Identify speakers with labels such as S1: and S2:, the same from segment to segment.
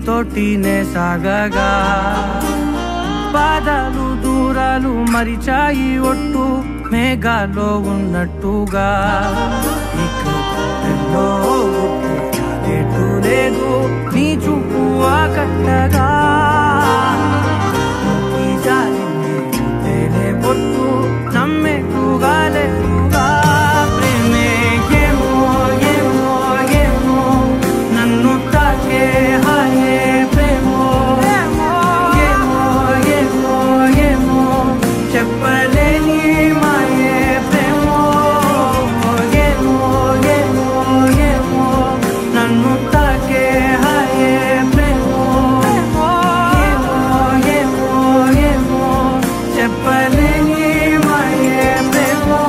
S1: నీతోటినే సాగగా పాదాలు దూరాలు మరిచాయి ఒట్టు మేఘాలో ఉన్నట్టుగా ఇక గుండెల్లో గుట్టు లేదు నీ చూపు ఆకట్టగా ఈ జాలిని చూస్తేనే పొట్టు నమ్మేట్టుగా లేదుగా ప్రేమే ఏమో ఏమో ఏమో నన్ను తాకే హాయే ప్రేమో ఏమో ఏమో ఏమో చెప్పలేని మాయే ప్రేమో ఏమో ఏమో ఏమో నన్ను తాకే హాయే ప్రేమో ఏమో ఏమో ఏమో చెప్పలేని మాయే ప్రేమో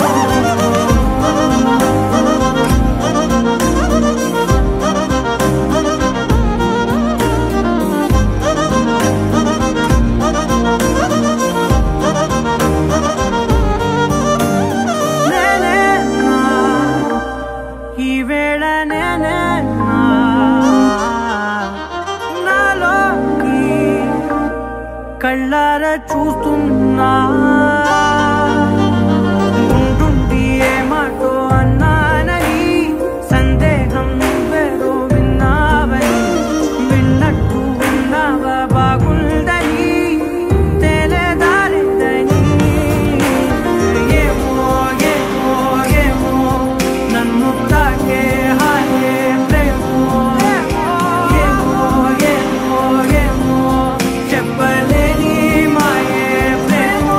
S1: నేనే నా, ఈ వేళ నేనే నా, నాలోకి కళ్ళార చూస్తున్నా ఉంటుండి ఏ మాటో అన్నానని సందేహం నువ్వేదో విన్నావని విన్నట్టు విన్నావా బాగుందని తెలియదారిద్దని ఏమో ఏమో ఏమో నన్ను తాకే హాయే ప్రేమో ఏమో ఏమో ఏమో చెప్పలేని మాయే ప్రేమో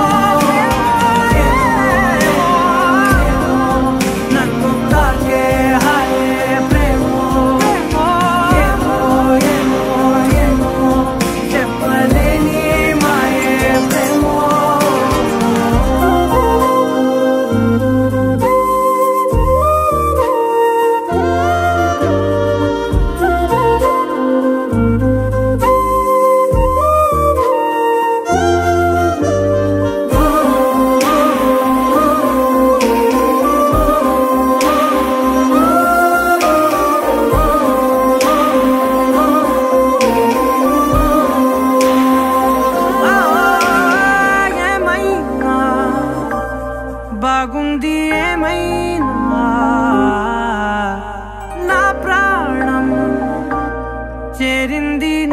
S1: నన్ను తాకే హాయే ప్రేమో ఏమో ఏమో ఏమో చెప్పలేని మాయే ప్రేమో ఏమైనా బాగుంది ఏమైనా నా ప్రాణం చేరింది